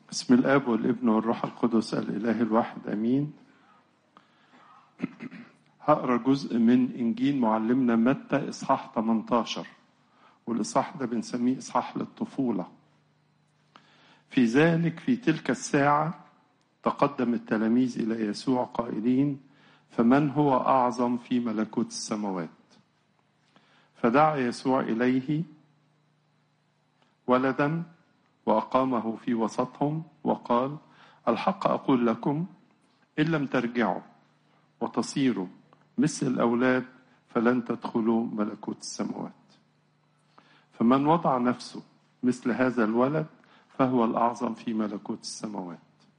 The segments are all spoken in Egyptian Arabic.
بسم الاب والابن والروح القدس الاله الواحد امين هقرا جزء من انجيل معلمنا متى اصحاح 18 والاصحاح ده بنسميه اصحاح للطفوله في ذلك في تلك الساعه تقدم التلاميذ الى يسوع قائلين فمن هو اعظم في ملكوت السماوات فدعا يسوع اليه ولدا واقامه في وسطهم وقال الحق اقول لكم ان لم ترجعوا وتصيروا مثل الاولاد فلن تدخلوا ملكوت السماوات فمن وضع نفسه مثل هذا الولد فهو الاعظم في ملكوت السماوات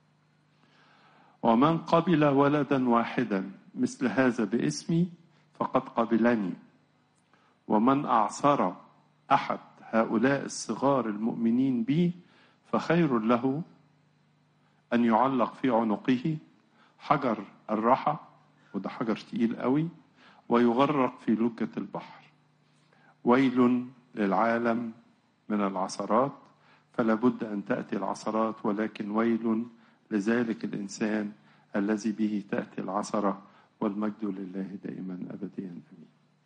ومن قبل ولدا واحدا مثل هذا باسمي فقد قبلني ومن اعصر احد هؤلاء الصغار المؤمنين بي فخير له أن يعلق في عنقه حجر الرحى وده حجر تقيل قوي ويغرق في لجة البحر ويل للعالم من العثرات فلا بد أن تأتي العثرات ولكن ويل لذلك الإنسان الذي به تأتي العثرة والمجد لله دائما أبديا أمين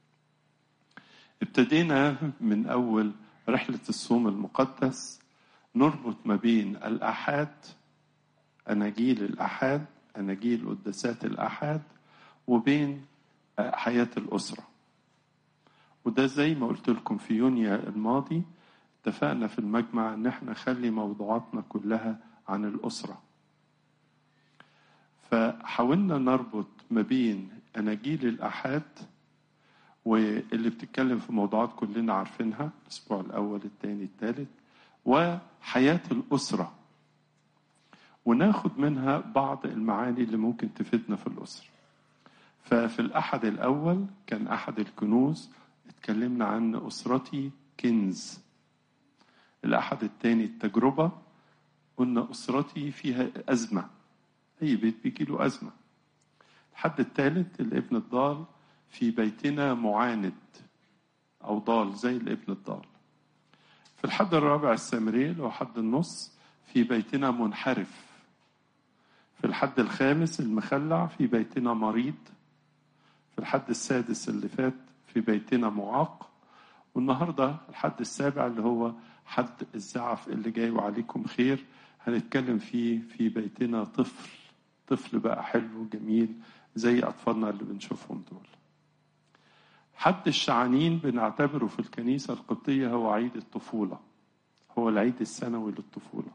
ابتدينا من أول رحلة الصوم المقدس نربط ما بين الآحاد أناجيل الآحاد أناجيل قداسات الآحاد وبين حياة الأسرة وده زي ما قلت لكم في يونيو الماضي اتفقنا في المجمع ان احنا نخلي موضوعاتنا كلها عن الأسرة فحاولنا نربط ما بين أناجيل الآحاد واللي بتتكلم في موضوعات كلنا عارفينها الأسبوع الأول الثاني الثالث وحياة الأسرة وناخد منها بعض المعاني اللي ممكن تفيدنا في الأسرة ففي الأحد الأول كان أحد الكنوز اتكلمنا عن أسرتي كنز الأحد الثاني التجربة قلنا أسرتي فيها أزمة أي بيت بيجي له أزمة الحد الثالث الابن الضال في بيتنا معاند أو ضال زي الابن الضال في الحد الرابع السامري اللي هو حد النص في بيتنا منحرف في الحد الخامس المخلع في بيتنا مريض في الحد السادس اللي فات في بيتنا معاق والنهاردة الحد السابع اللي هو حد الزعف اللي جاي وعليكم خير هنتكلم فيه في بيتنا طفل طفل بقى حلو وجميل زي أطفالنا اللي بنشوفهم دول حد الشعانين بنعتبره في الكنيسة القبطية هو عيد الطفولة هو العيد السنوي للطفولة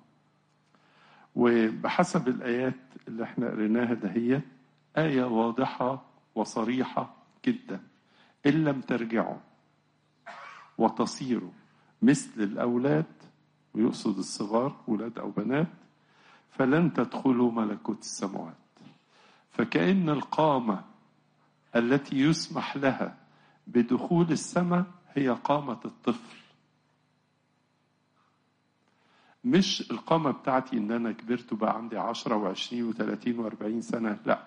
وبحسب الآيات اللي احنا قريناها دهيت آية واضحة وصريحة جدا إن لم ترجعوا وتصيروا مثل الأولاد ويقصد الصغار ولاد أو بنات فلن تدخلوا ملكوت السماوات فكأن القامة التي يسمح لها بدخول السماء هي قامة الطفل مش القامة بتاعتي ان انا كبرت وبقى عندي عشرة وعشرين وثلاثين واربعين سنة لا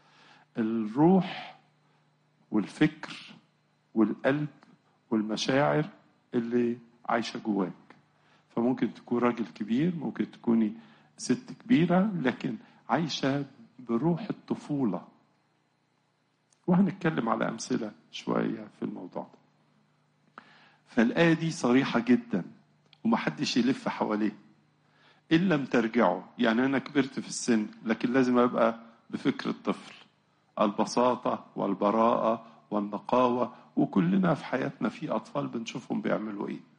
الروح والفكر والقلب والمشاعر اللي عايشة جواك فممكن تكون راجل كبير ممكن تكوني ست كبيرة لكن عايشة بروح الطفولة وهنتكلم على أمثلة شوية في الموضوع ده فالآية دي صريحة جدا ومحدش يلف حواليه إن لم ترجعوا يعني أنا كبرت في السن لكن لازم أبقى بفكر الطفل البساطة والبراءة والنقاوة وكلنا في حياتنا في أطفال بنشوفهم بيعملوا إيه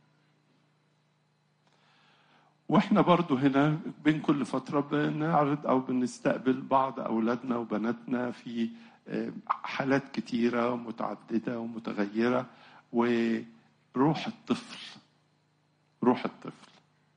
واحنا برضو هنا بين كل فترة بنعرض أو بنستقبل بعض أولادنا وبناتنا في حالات كتيرة متعددة ومتغيرة وروح الطفل روح الطفل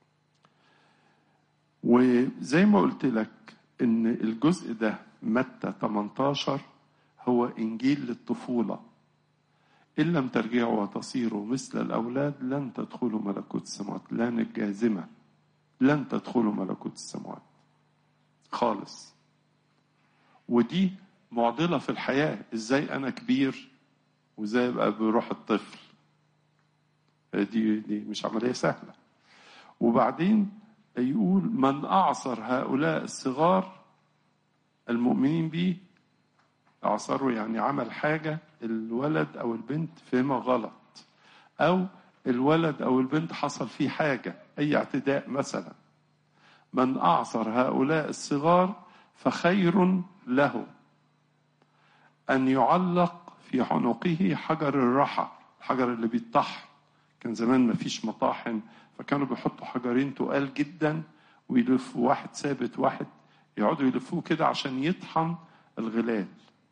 وزي ما قلت لك ان الجزء ده متى 18 هو انجيل للطفولة ان لم ترجعوا وتصيروا مثل الاولاد لن تدخلوا ملكوت السماوات لن الجازمة لن تدخلوا ملكوت السماوات خالص ودي معضلة في الحياة ازاي انا كبير وازاي ابقى بروح الطفل دي دي مش عملية سهلة وبعدين يقول من أعصر هؤلاء الصغار المؤمنين به أعصره يعني عمل حاجة الولد أو البنت فهمها غلط أو الولد أو البنت حصل فيه حاجة أي اعتداء مثلا من أعصر هؤلاء الصغار فخير له أن يعلق في عنقه حجر الرحى الحجر اللي بيتطحن كان زمان ما فيش مطاحن فكانوا بيحطوا حجرين تقال جدا ويلفوا واحد ثابت واحد يقعدوا يلفوه كده عشان يطحن الغلال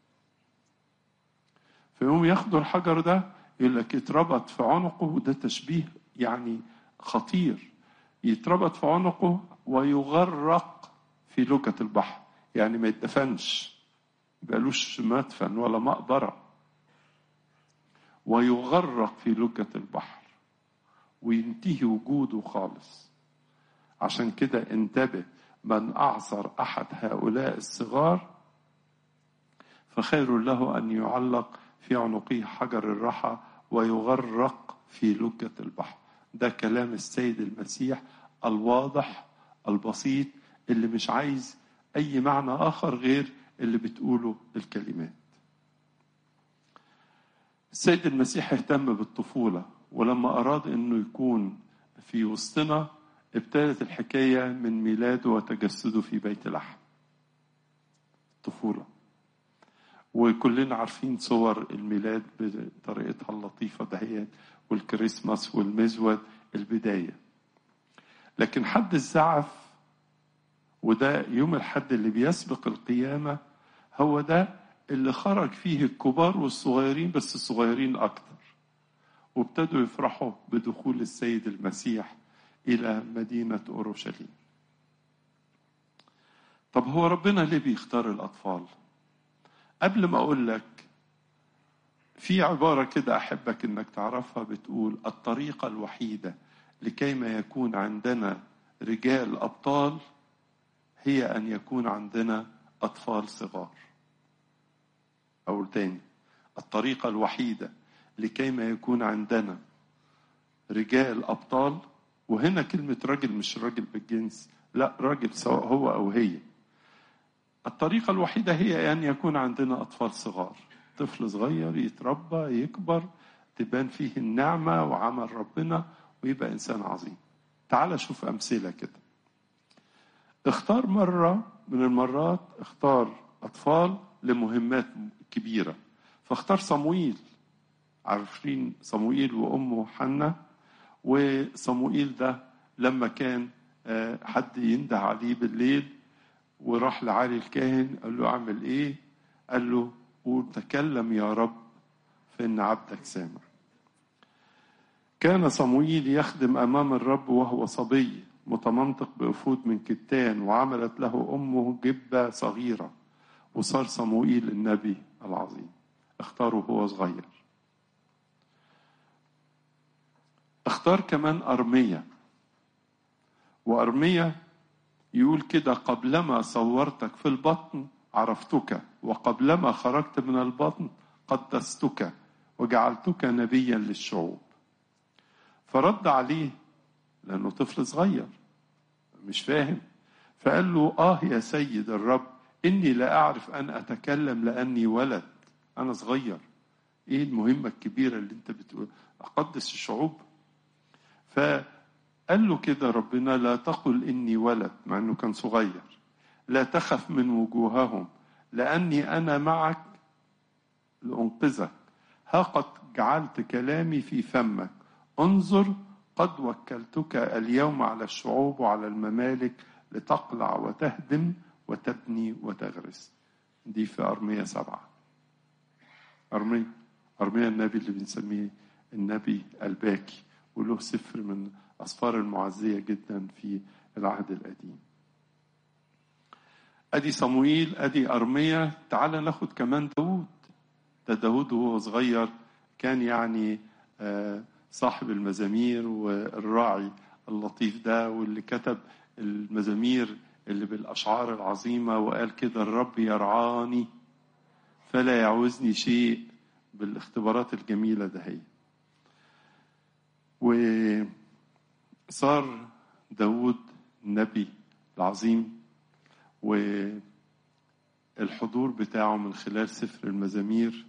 فيقوم ياخدوا الحجر ده يقول لك يتربط في عنقه وده تشبيه يعني خطير يتربط في عنقه ويغرق في لوكة البحر يعني ما يتدفنش بقالوش مدفن ولا مقبرة ويغرق في لوكة البحر وينتهي وجوده خالص عشان كده انتبه من أعصر أحد هؤلاء الصغار فخير له أن يعلق في عنقه حجر الرحى ويغرق في لجة البحر ده كلام السيد المسيح الواضح البسيط اللي مش عايز أي معنى آخر غير اللي بتقوله الكلمات السيد المسيح اهتم بالطفولة ولما أراد أنه يكون في وسطنا ابتدت الحكاية من ميلاده وتجسده في بيت لحم طفولة وكلنا عارفين صور الميلاد بطريقتها اللطيفة دهيت والكريسماس والمزود البداية لكن حد الزعف وده يوم الحد اللي بيسبق القيامة هو ده اللي خرج فيه الكبار والصغيرين بس الصغيرين أكتر وابتدوا يفرحوا بدخول السيد المسيح إلى مدينة أورشليم طب هو ربنا ليه بيختار الأطفال قبل ما أقول لك في عبارة كده أحبك إنك تعرفها بتقول الطريقة الوحيدة لكي ما يكون عندنا رجال أبطال هي أن يكون عندنا أطفال صغار أو تاني الطريقة الوحيدة لكي ما يكون عندنا رجال أبطال وهنا كلمة راجل مش راجل بالجنس لا راجل سواء هو أو هي الطريقة الوحيدة هي أن يكون عندنا أطفال صغار طفل صغير يتربى يكبر تبان فيه النعمة وعمل ربنا ويبقى إنسان عظيم تعال شوف أمثلة كده اختار مرة من المرات اختار أطفال لمهمات كبيرة فاختار صموئيل عارفين صموئيل وأمه حنة وصموئيل ده لما كان حد ينده عليه بالليل وراح لعلي الكاهن قال له اعمل ايه قال له قول تكلم يا رب فان عبدك سامع كان صموئيل يخدم امام الرب وهو صبي متمنطق بأفود من كتان وعملت له أمه جبة صغيرة وصار صموئيل النبي العظيم اختاره هو صغير اختار كمان أرمية وأرمية يقول كده قبلما صورتك في البطن عرفتك وقبلما خرجت من البطن قدستك وجعلتك نبيا للشعوب فرد عليه لأنه طفل صغير مش فاهم فقال له آه يا سيد الرب إني لا أعرف أن أتكلم لأني ولد أنا صغير إيه المهمة الكبيرة اللي أنت بتقول أقدس الشعوب فقال له كده ربنا لا تقل إني ولد مع أنه كان صغير لا تخف من وجوههم لأني أنا معك لأنقذك ها قد جعلت كلامي في فمك انظر قد وكلتك اليوم على الشعوب وعلى الممالك لتقلع وتهدم وتبني وتغرس دي في أرمية سبعة أرمية أرمية النبي اللي بنسميه النبي الباكي وله سفر من أسفار المعزية جدا في العهد القديم أدي صموئيل أدي أرمية تعال ناخد كمان داود ده داود وهو صغير كان يعني صاحب المزامير والراعي اللطيف ده واللي كتب المزامير اللي بالأشعار العظيمة وقال كده الرب يرعاني فلا يعوزني شيء بالاختبارات الجميلة ده هي وصار داود النبي العظيم والحضور بتاعه من خلال سفر المزامير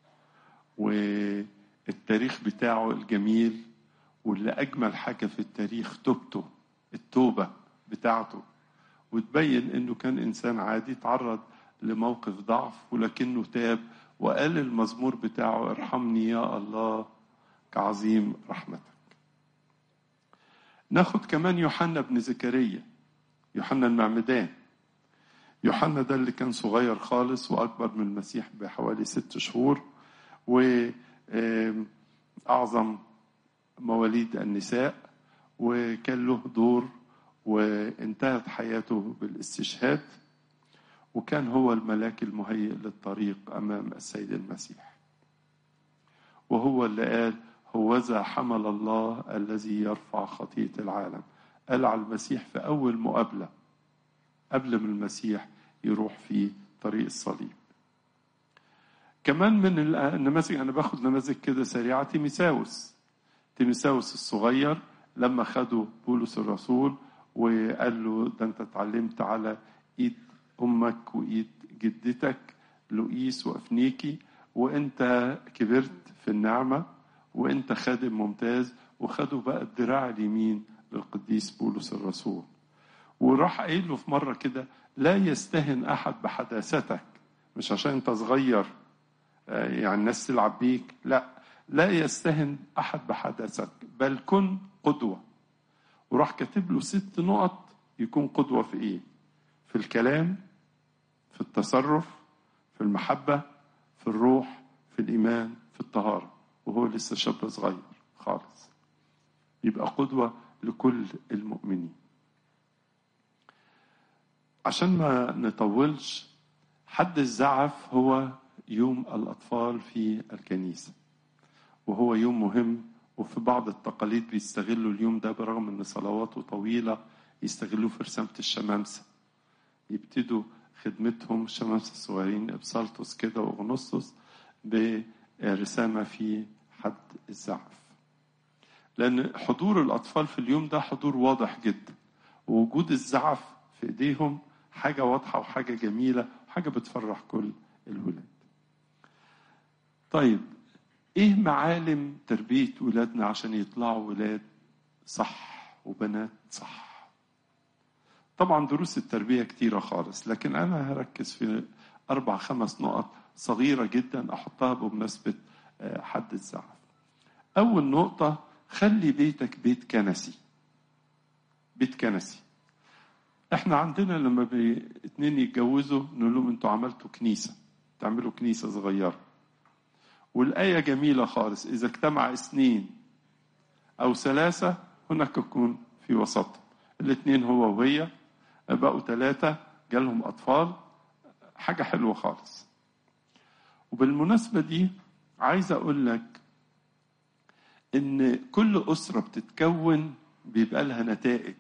والتاريخ بتاعه الجميل واللي أجمل حاجة في التاريخ توبته التوبة بتاعته وتبين إنه كان إنسان عادي تعرض لموقف ضعف ولكنه تاب وقال المزمور بتاعه ارحمني يا الله كعظيم رحمتك ناخد كمان يوحنا بن زكريا يوحنا المعمدان يوحنا ده اللي كان صغير خالص وأكبر من المسيح بحوالي ست شهور وأعظم مواليد النساء وكان له دور وانتهت حياته بالاستشهاد وكان هو الملاك المهيئ للطريق أمام السيد المسيح وهو اللي قال هوذا حمل الله الذي يرفع خطية العالم قال على المسيح في أول مقابلة قبل ما المسيح يروح في طريق الصليب كمان من النماذج أنا باخد نماذج كده سريعة تيميساوس تيميساوس الصغير لما خدوا بولس الرسول وقال له ده أنت اتعلمت على إيد أمك وإيد جدتك لؤيس وأفنيكي وأنت كبرت في النعمة وأنت خادم ممتاز وخدوا بقى الدراع اليمين للقديس بولس الرسول وراح قايل له في مرة كده لا يستهن أحد بحداثتك مش عشان أنت صغير يعني الناس تلعب بيك لا لا يستهن أحد بحداثتك بل كن قدوة وراح كاتب له ست نقط يكون قدوة في إيه في الكلام في التصرف في المحبة في الروح في الإيمان في الطهارة وهو لسه شاب صغير خالص يبقى قدوة لكل المؤمنين عشان ما نطولش حد الزعف هو يوم الأطفال في الكنيسة وهو يوم مهم وفي بعض التقاليد بيستغلوا اليوم ده برغم ان صلواته طويلة يستغلوه في رسامة الشمامسة يبتدوا خدمتهم الشمامسة الصغيرين ابسالتوس كده واغنسطس برسامة في حد الزعف لأن حضور الأطفال في اليوم ده حضور واضح جدا ووجود الزعف في إيديهم حاجة واضحة وحاجة جميلة وحاجة بتفرح كل الولاد طيب إيه معالم تربية ولادنا عشان يطلعوا ولاد صح وبنات صح طبعا دروس التربية كتيرة خالص لكن أنا هركز في أربع خمس نقط صغيرة جدا أحطها بمناسبة حد الزعف أول نقطة خلي بيتك بيت كنسي بيت كنسي احنا عندنا لما بي... اتنين يتجوزوا نقول لهم انتوا عملتوا كنيسة تعملوا كنيسة صغيرة والآية جميلة خالص إذا اجتمع اثنين أو ثلاثة هناك يكون في وسط الاثنين هو وهي بقوا ثلاثة جالهم أطفال حاجة حلوة خالص وبالمناسبة دي عايز أقول لك إن كل أسرة بتتكون بيبقى لها نتائج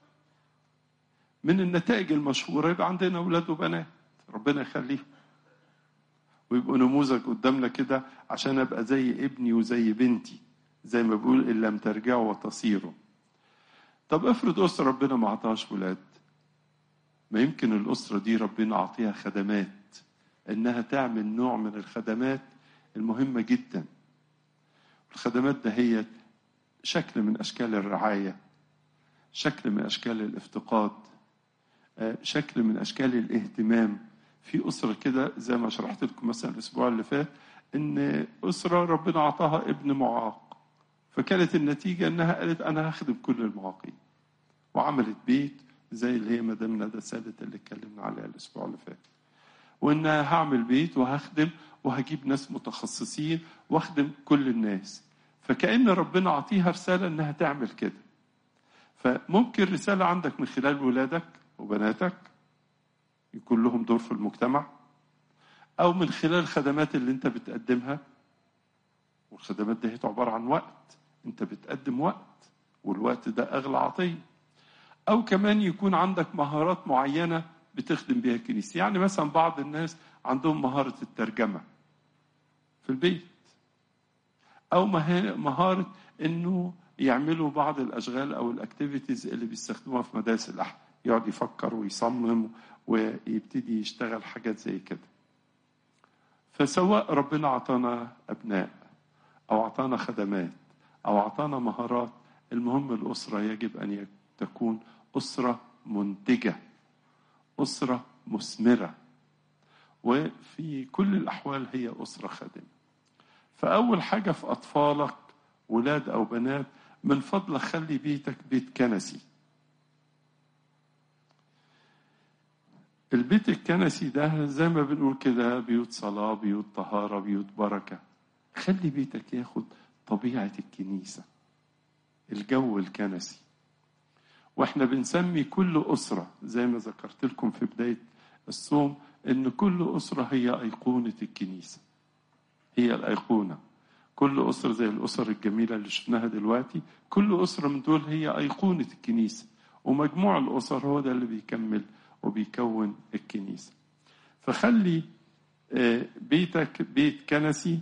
من النتائج المشهورة يبقى عندنا أولاد وبنات ربنا يخليهم ويبقوا نموذج قدامنا كده عشان أبقى زي ابني وزي بنتي زي ما بيقول إن لم ترجعوا وتصيروا طب افرض أسرة ربنا ما عطاهاش ولاد ما يمكن الأسرة دي ربنا عطيها خدمات إنها تعمل نوع من الخدمات المهمة جدا الخدمات ده هي شكل من أشكال الرعاية شكل من أشكال الافتقاد شكل من أشكال الاهتمام في أسرة كده زي ما شرحت لكم مثلا الأسبوع اللي فات إن أسرة ربنا عطاها ابن معاق فكانت النتيجة إنها قالت أنا هخدم كل المعاقين وعملت بيت زي اللي هي مدام ندى سادة اللي اتكلمنا عليها الأسبوع اللي فات وإنها هعمل بيت وهخدم وهجيب ناس متخصصين واخدم كل الناس فكأن ربنا عطيها رسالة إنها تعمل كده فممكن رسالة عندك من خلال ولادك وبناتك يكون لهم دور في المجتمع أو من خلال الخدمات اللي أنت بتقدمها والخدمات دي عبارة عن وقت أنت بتقدم وقت والوقت ده أغلى عطية أو كمان يكون عندك مهارات معينة بتخدم بيها الكنيسة يعني مثلا بعض الناس عندهم مهارة الترجمة في البيت أو مهارة إنه يعملوا بعض الاشغال او الاكتيفيتيز اللي بيستخدموها في مدارس الاحد يقعد يفكر ويصمم ويبتدي يشتغل حاجات زي كده فسواء ربنا اعطانا ابناء او اعطانا خدمات او اعطانا مهارات المهم الاسره يجب ان تكون اسره منتجه اسره مثمره وفي كل الاحوال هي اسره خادمه فاول حاجه في اطفالك ولاد او بنات من فضلك خلي بيتك بيت كنسي البيت الكنسي ده زي ما بنقول كده بيوت صلاة بيوت طهارة بيوت بركة خلي بيتك ياخد طبيعة الكنيسة الجو الكنسي واحنا بنسمي كل أسرة زي ما ذكرت لكم في بداية الصوم ان كل أسرة هي أيقونة الكنيسة هي الأيقونة كل أسرة زي الأسر الجميلة اللي شفناها دلوقتي كل أسرة من دول هي أيقونة الكنيسة ومجموع الأسر هو ده اللي بيكمل وبيكون الكنيسة فخلي بيتك بيت كنسي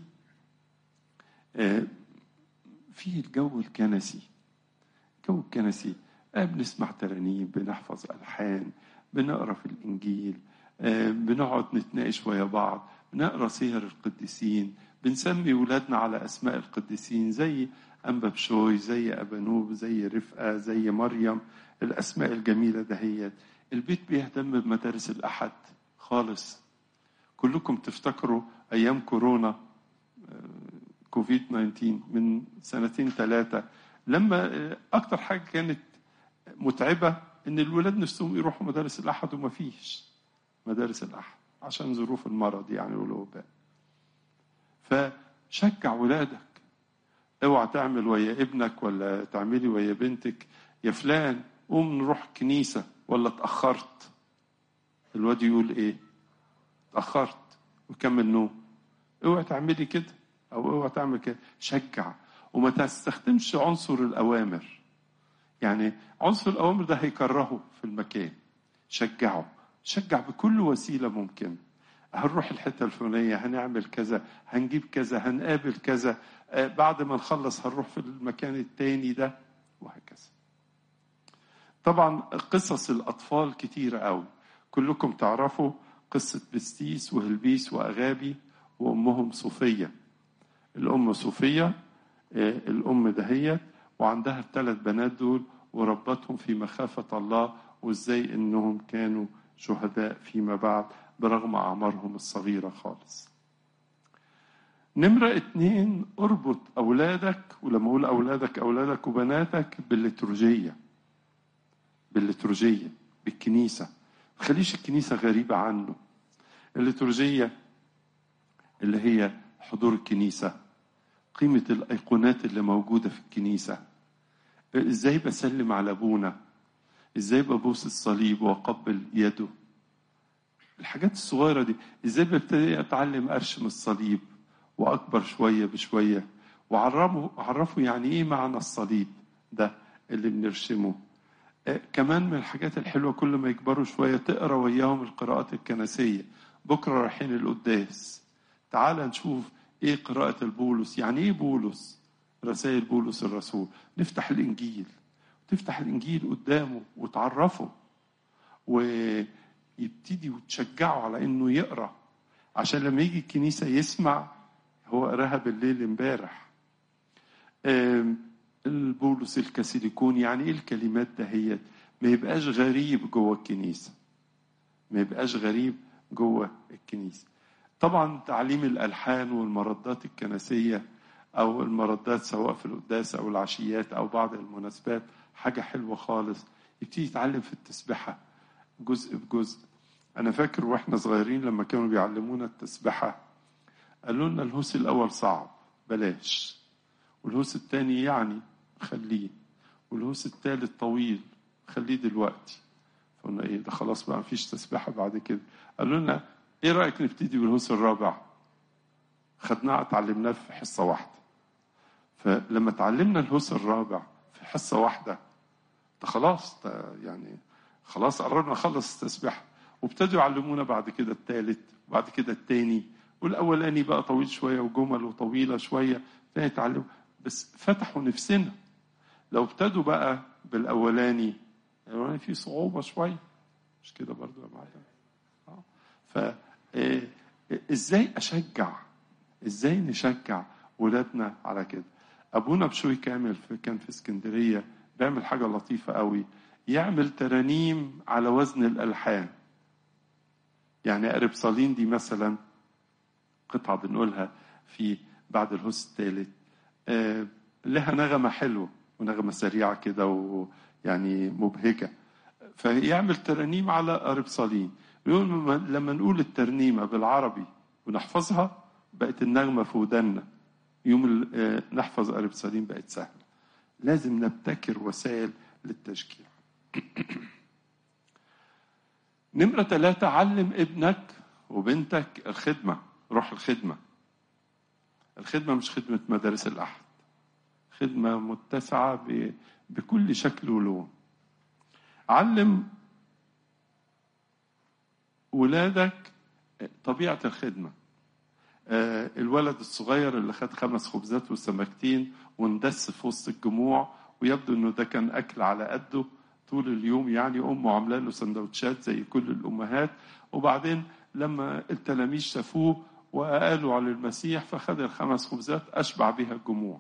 فيه الجو الكنسي الجو الكنسي بنسمع ترانيم بنحفظ ألحان بنقرا في الإنجيل بنقعد نتناقش ويا بعض بنقرا سير القديسين بنسمي ولادنا على أسماء القديسين زي أنبا بشوي زي أبانوب زي رفقة زي مريم الأسماء الجميلة دهيت البيت بيهتم بمدارس الأحد خالص كلكم تفتكروا أيام كورونا كوفيد 19 من سنتين ثلاثة لما أكتر حاجة كانت متعبة إن الولاد نفسهم يروحوا مدارس الأحد وما فيش مدارس الأحد عشان ظروف المرض يعني والوباء فشجع ولادك اوعى تعمل ويا ابنك ولا تعملي ويا بنتك يا فلان قوم نروح كنيسة ولا اتأخرت الواد يقول ايه اتأخرت وكمل نوم اوعى تعملي كده او اوعى تعمل كده شجع وما تستخدمش عنصر الأوامر يعني عنصر الأوامر ده هيكرهه في المكان شجعه شجع بكل وسيلة ممكنة هنروح الحتة الفلانية هنعمل كذا هنجيب كذا هنقابل كذا بعد ما نخلص هنروح في المكان التاني ده وهكذا طبعا قصص الأطفال كتيرة قوي كلكم تعرفوا قصة بستيس وهلبيس وأغابي وأمهم صوفية الأم صوفية الأم دهيت وعندها الثلاث بنات دول وربتهم في مخافة الله وإزاي إنهم كانوا شهداء فيما بعد برغم أعمارهم الصغيرة خالص نمرة اتنين اربط أولادك ولما أقول أولادك أولادك وبناتك بالليتورجية بالليتورجية بالكنيسة ما تخليش الكنيسة غريبة عنه الليتورجية اللي هي حضور الكنيسة قيمة الأيقونات اللي موجودة في الكنيسة إزاي بسلم على أبونا إزاي ببوس الصليب وأقبل يده الحاجات الصغيرة دي إزاي ببتدي أتعلم أرشم الصليب وأكبر شوية بشوية وعرفوا عرفوا يعني إيه معنى الصليب ده اللي بنرشمه آه كمان من الحاجات الحلوة كل ما يكبروا شوية تقرا وياهم القراءات الكنسية بكرة رايحين القداس تعال نشوف إيه قراءة البولس يعني إيه بولس رسائل بولس الرسول نفتح الإنجيل تفتح الإنجيل قدامه وتعرفه ويبتدي وتشجعه على إنه يقرأ عشان لما يجي الكنيسة يسمع هو قراها بالليل امبارح البولس الكاسيليكون يعني ايه الكلمات دهيت ما يبقاش غريب جوه الكنيسة ما يبقاش غريب جوه الكنيسة طبعا تعليم الألحان والمردات الكنسية أو المردات سواء في القداس أو العشيات أو بعض المناسبات حاجة حلوة خالص يبتدي يتعلم في التسبحة جزء بجزء أنا فاكر وإحنا صغيرين لما كانوا بيعلمونا التسبحة قالوا لنا الهوس الأول صعب بلاش والهوس الثاني يعني خليه والهوس الثالث طويل خليه دلوقتي فقلنا ايه ده خلاص بقى مفيش تسبحة بعد كده قالوا لنا ايه رأيك نبتدي بالهوس الرابع خدناه اتعلمناه في حصة واحدة فلما اتعلمنا الهوس الرابع في حصة واحدة ده خلاص ده يعني خلاص قررنا نخلص التسبيحة وابتدوا يعلمونا بعد كده الثالث وبعد كده الثاني والاولاني بقى طويل شويه وجمل وطويله شويه فيتعلموا بس فتحوا نفسنا لو ابتدوا بقى بالاولاني الاولاني فيه صعوبه شويه مش كده برضو يا معلم آه. ف إيه، ازاي اشجع ازاي نشجع ولادنا على كده ابونا بشوي كامل في كان في اسكندريه بيعمل حاجه لطيفه قوي يعمل ترانيم على وزن الالحان يعني قرب صالين دي مثلا قطعه بنقولها في بعد الهوس الثالث آه لها نغمه حلوه ونغمه سريعه كده ويعني مبهجه فيعمل ترانيم على قرب صالين يقول لما نقول الترنيمه بالعربي ونحفظها بقت النغمه في ودنا يوم آه، نحفظ قرب صالين بقت سهله لازم نبتكر وسائل للتشجيع نمرة ثلاثة علم ابنك وبنتك الخدمة روح الخدمة الخدمة مش خدمة مدارس الأحد خدمة متسعة ب- بكل شكل ولون علم ولادك طبيعة الخدمة آه، الولد الصغير اللي خد خمس خبزات وسمكتين واندس في وسط الجموع ويبدو انه ده كان اكل على قده طول اليوم يعني امه عامله له سندوتشات زي كل الامهات وبعدين لما التلاميذ شافوه وقالوا على المسيح فخد الخمس خبزات اشبع بها الجموع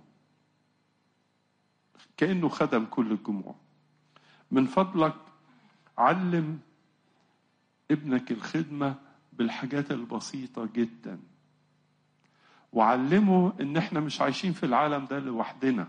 كانه خدم كل الجموع من فضلك علم ابنك الخدمه بالحاجات البسيطه جدا وعلمه ان احنا مش عايشين في العالم ده لوحدنا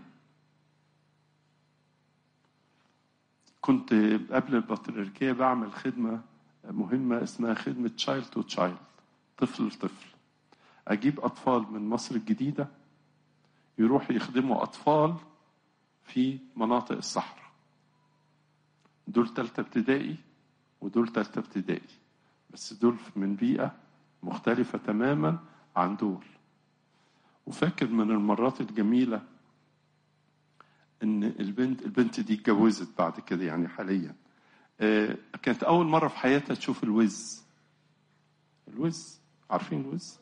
كنت قبل البطريركية بعمل خدمة مهمة اسمها خدمة تشايلد تو تشايلد طفل لطفل أجيب أطفال من مصر الجديدة يروحوا يخدموا أطفال في مناطق الصحراء دول تالتة ابتدائي ودول تالتة ابتدائي بس دول من بيئة مختلفة تماما عن دول وفاكر من المرات الجميلة ان البنت البنت دي اتجوزت بعد كده يعني حاليا آه، كانت اول مره في حياتها تشوف الوز الوز عارفين الوز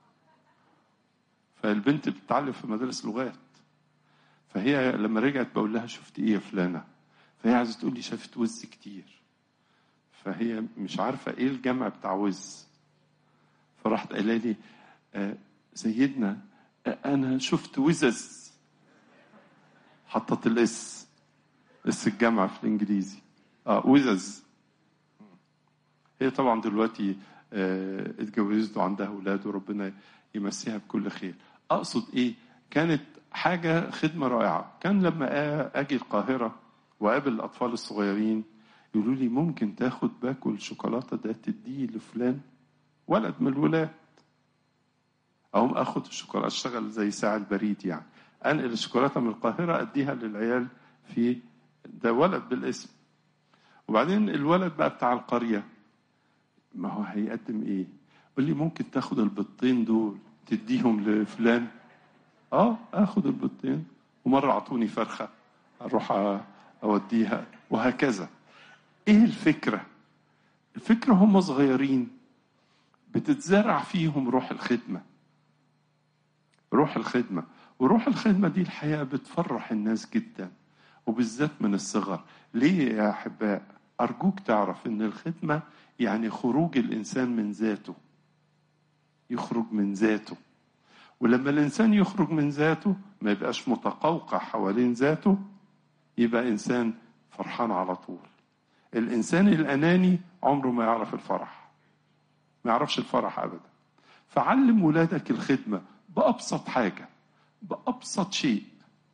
فالبنت بتتعلم في مدارس لغات فهي لما رجعت بقول لها شفت ايه يا فلانه فهي عايزه تقول لي شافت وز كتير فهي مش عارفه ايه الجمع بتاع وز فراحت قايله لي آه، سيدنا آه، انا شفت وزز حطت الاس اس الجامعة في الانجليزي اه وزز هي طبعا دلوقتي آه اتجوزت وعندها اولاد وربنا يمسيها بكل خير اقصد ايه كانت حاجة خدمة رائعة كان لما آ- اجي القاهرة واقابل الاطفال الصغيرين يقولوا لي ممكن تاخد باكو الشوكولاتة ده تديه لفلان ولد من الولاد اقوم اخد الشوكولاته اشتغل زي ساعة البريد يعني انقل الشوكولاته من القاهره اديها للعيال في ده ولد بالاسم وبعدين الولد بقى بتاع القريه ما هو هيقدم ايه؟ يقول لي ممكن تاخد البيضتين دول تديهم لفلان اه اخد البيضتين ومره اعطوني فرخه اروح أ- اوديها وهكذا ايه الفكره؟ الفكره هم صغيرين بتتزرع فيهم روح الخدمه روح الخدمة وروح الخدمة دي الحقيقة بتفرح الناس جدا وبالذات من الصغر ليه يا أحباء أرجوك تعرف أن الخدمة يعني خروج الإنسان من ذاته يخرج من ذاته ولما الإنسان يخرج من ذاته ما يبقاش متقوقع حوالين ذاته يبقى إنسان فرحان على طول الإنسان الأناني عمره ما يعرف الفرح ما يعرفش الفرح أبدا فعلم ولادك الخدمة بأبسط حاجة بأبسط شيء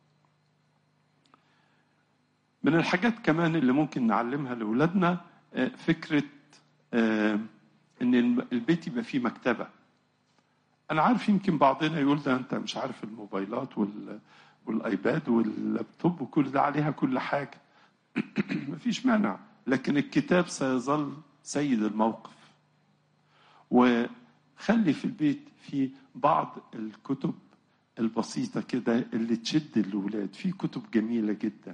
من الحاجات كمان اللي ممكن نعلمها لأولادنا آه، فكرة آه، إن الم- البيت يبقى فيه مكتبة أنا عارف يمكن بعضنا يقول ده أنت مش عارف الموبايلات وال والآيباد واللابتوب وكل ده عليها كل حاجة مفيش مانع لكن الكتاب سيظل سيد الموقف وخلي في البيت في بعض الكتب البسيطة كده اللي تشد الأولاد في كتب جميلة جدا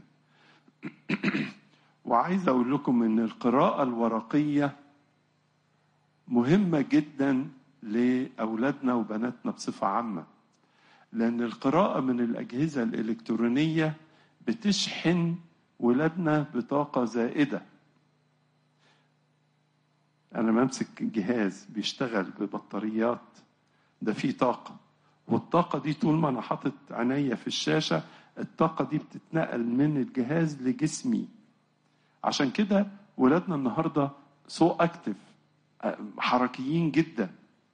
وعايز أقول لكم إن القراءة الورقية مهمة جدا لأولادنا وبناتنا بصفة عامة لأن القراءة من الأجهزة الإلكترونية بتشحن ولادنا بطاقة زائدة أنا بمسك جهاز بيشتغل ببطاريات ده فيه طاقة والطاقة دي طول ما أنا حاطط عينيا في الشاشة الطاقة دي بتتنقل من الجهاز لجسمي عشان كده ولادنا النهاردة سو أكتف حركيين جدا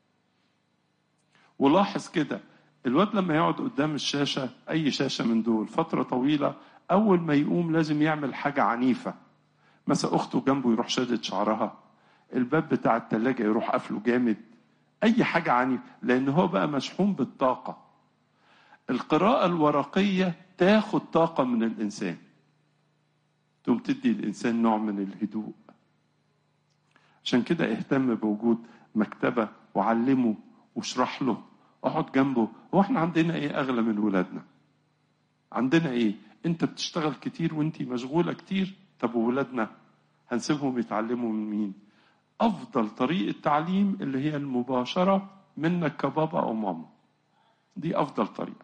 ولاحظ كده الواد لما يقعد قدام الشاشة أي شاشة من دول فترة طويلة أول ما يقوم لازم يعمل حاجة عنيفة مثلا أخته جنبه يروح شادد شعرها الباب بتاع التلاجة يروح قافله جامد أي حاجة عنيفة لأن هو بقى مشحون بالطاقة القراءة الورقية تاخد طاقة من الإنسان تقوم تدي الإنسان نوع من الهدوء عشان كده اهتم بوجود مكتبة وعلمه واشرح له اقعد جنبه هو احنا عندنا ايه اغلى من ولادنا عندنا ايه انت بتشتغل كتير وانت مشغولة كتير طب وولادنا هنسيبهم يتعلموا من مين افضل طريقة تعليم اللي هي المباشرة منك كبابا او ماما دي افضل طريقة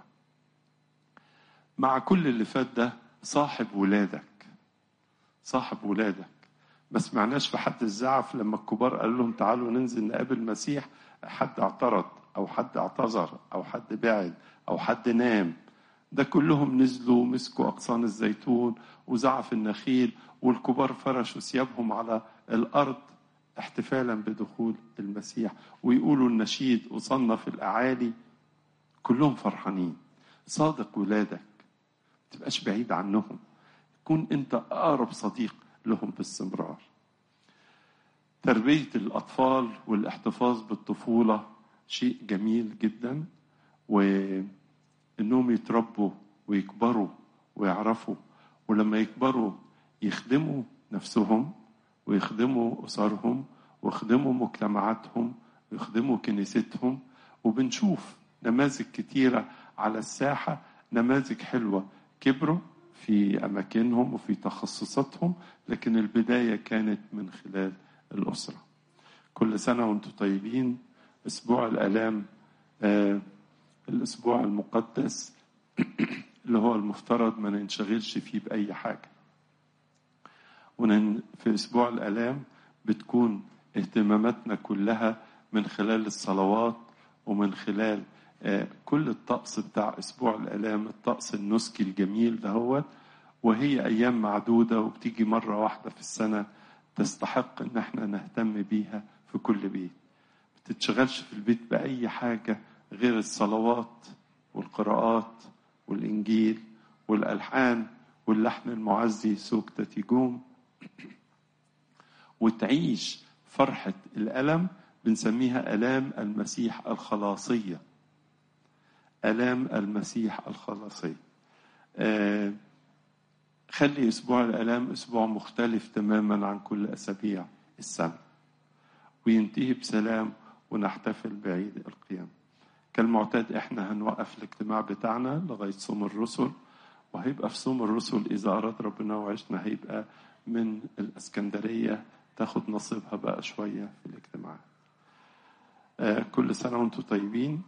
مع كل اللي فات ده صاحب ولادك صاحب ولادك ما سمعناش في حد الزعف لما الكبار قال لهم تعالوا ننزل نقابل المسيح حد اعترض او حد اعتذر او حد بعد او حد نام ده كلهم نزلوا مسكوا اغصان الزيتون وزعف النخيل والكبار فرشوا ثيابهم على الارض احتفالا بدخول المسيح ويقولوا النشيد وصنف الاعالي كلهم فرحانين صادق ولادك ما تبقاش بعيد عنهم كون انت اقرب صديق لهم باستمرار تربيه الاطفال والاحتفاظ بالطفوله شيء جميل جدا وانهم يتربوا ويكبروا ويعرفوا ولما يكبروا يخدموا نفسهم ويخدموا اسرهم ويخدموا مجتمعاتهم ويخدموا كنيستهم وبنشوف نماذج كتيره على الساحه نماذج حلوه كبروا في اماكنهم وفي تخصصاتهم لكن البدايه كانت من خلال الاسره كل سنه وانتم طيبين اسبوع الالام آه الاسبوع المقدس اللي هو المفترض ما ننشغلش فيه باي حاجه ونن في اسبوع الالام بتكون اهتماماتنا كلها من خلال الصلوات ومن خلال آه كل الطقس بتاع اسبوع الالام الطقس النسكي الجميل دهوت وهي ايام معدوده وبتيجي مره واحده في السنه تستحق ان احنا نهتم بيها في كل بيت تتشغلش في البيت بأي حاجة غير الصلوات والقراءات والإنجيل والألحان واللحن المعزي سوق تتيجوم وتعيش فرحة الألم بنسميها ألام المسيح الخلاصية ألام المسيح الخلاصية آه خلي أسبوع الألام أسبوع مختلف تماما عن كل أسابيع السنة وينتهي بسلام ونحتفل بعيد القيامة كالمعتاد احنا هنوقف الاجتماع بتاعنا لغاية صوم الرسل وهيبقى في صوم الرسل إذا أراد ربنا وعشنا هيبقى من الإسكندرية تاخد نصيبها بقى شوية في الاجتماع آه كل سنة وانتم طيبين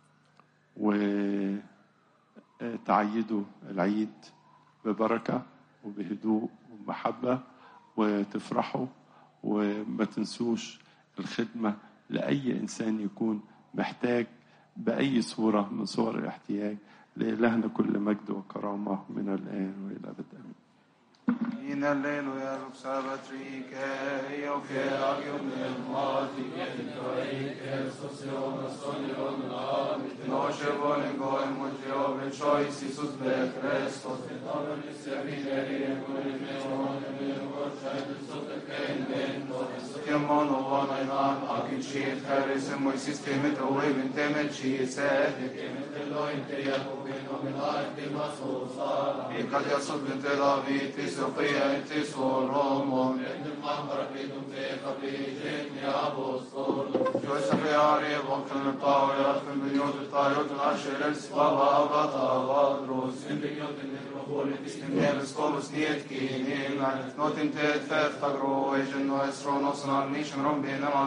وتعيدوا العيد ببركة وبهدوء ومحبة وتفرحوا وما تنسوش الخدمة لأي إنسان يكون محتاج بأي صورة من صور الاحتياج لإلهنا كل مجد وكرامة من الآن وإلى الأبد آمين In alleluia sabatrike, io che agium nel morti, che ti toi, che sostiona sogno l'abit, noce volen goem mutio, vechois Iisus be Christos, et omni servileri, e con il meo, e meo, vorcai, sotto che in vento, che mono vana in an, agin ciet, caris, e moi sistemet, o evin temet ciet, et che metelo in te, Jacobin, nominal, di maso, sala, e kad jasod bin te David, Sofia et Solomon, et dem Mambra Pidum te Capigit, mi Apostol, Joseph Ari, Vokan Tauja, Fembiniot Tauja, Asher El Svava, Vata, Vadros, Fembiniot Metropolis, Neves Komus Nietki, Nilan, Notin Ted Fef Tagro, Ejen Noes Ronos, Narnishan Rombin, Amansi,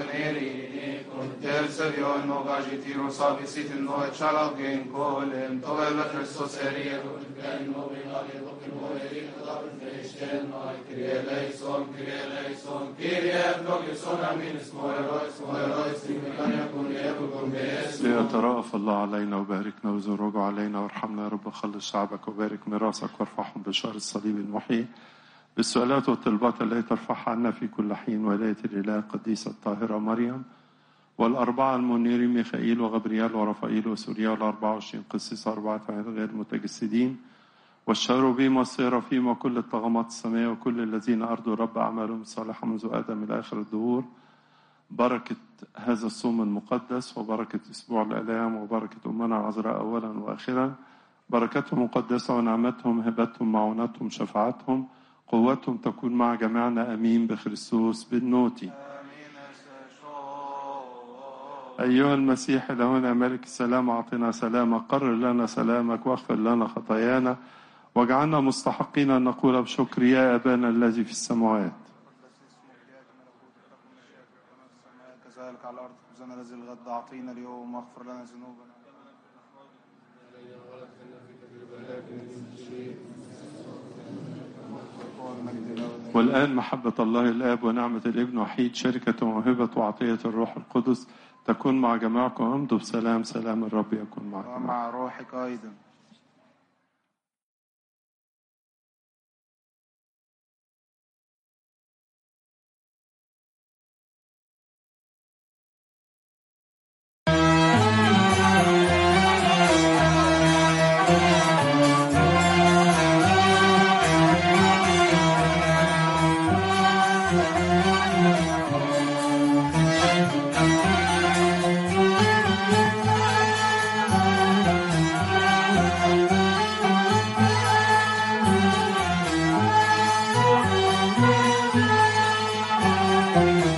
veneri, terse dio no gaji tiro sabi sit no e chala gen kolem, to vel Christos erie, gen no vi gali lo ke mo eri, da feshten no kyrie eleison, kyrie eleison, kyrie eblogison amin, smo erois, smo erois, timekania kun evo kun bees. ليترأف الله علينا وباركنا وزرجه علينا وارحمنا يا رب خلص شعبك وبارك ميراثك وارفعهم بشار الصليب المحيي بالسؤالات والطلبات التي ترفعها عنا في كل حين ولاية الإله القديسة الطاهرة مريم والأربعة المنيرين ميخائيل وغبريال ورفائيل وسوريا والأربعة وعشرين قسيس أربعة غير متجسدين والشاروبيم والسيرافيم وكل الطغمات السماء وكل الذين أرضوا رب أعمالهم الصالحة منذ آدم إلى آخر الدهور بركة هذا الصوم المقدس وبركة أسبوع الآلام وبركة أمنا العذراء أولا وآخرا بركتهم مقدسة ونعمتهم هبتهم معونتهم شفاعتهم قوتهم تكون مع جميعنا أمين بخريستوس بالنوتي Amin esesho. أيها المسيح لهنا ملك السلام أعطنا سلامك قرر لنا سلامك واغفر لنا خطايانا واجعلنا مستحقين أن نقول بشكر يا أبانا الذي في السماوات كذلك على الأرض خبزنا الذي الغد أعطينا اليوم واغفر لنا ذنوبنا والمجد له والآن محبة الله الآب ونعمة الابن وحيد شركة وموهبة وعطية الروح القدس تكون مع جميعكم امضوا بسلام سلام الرب يكون معكم ومع روحك أيضا Thank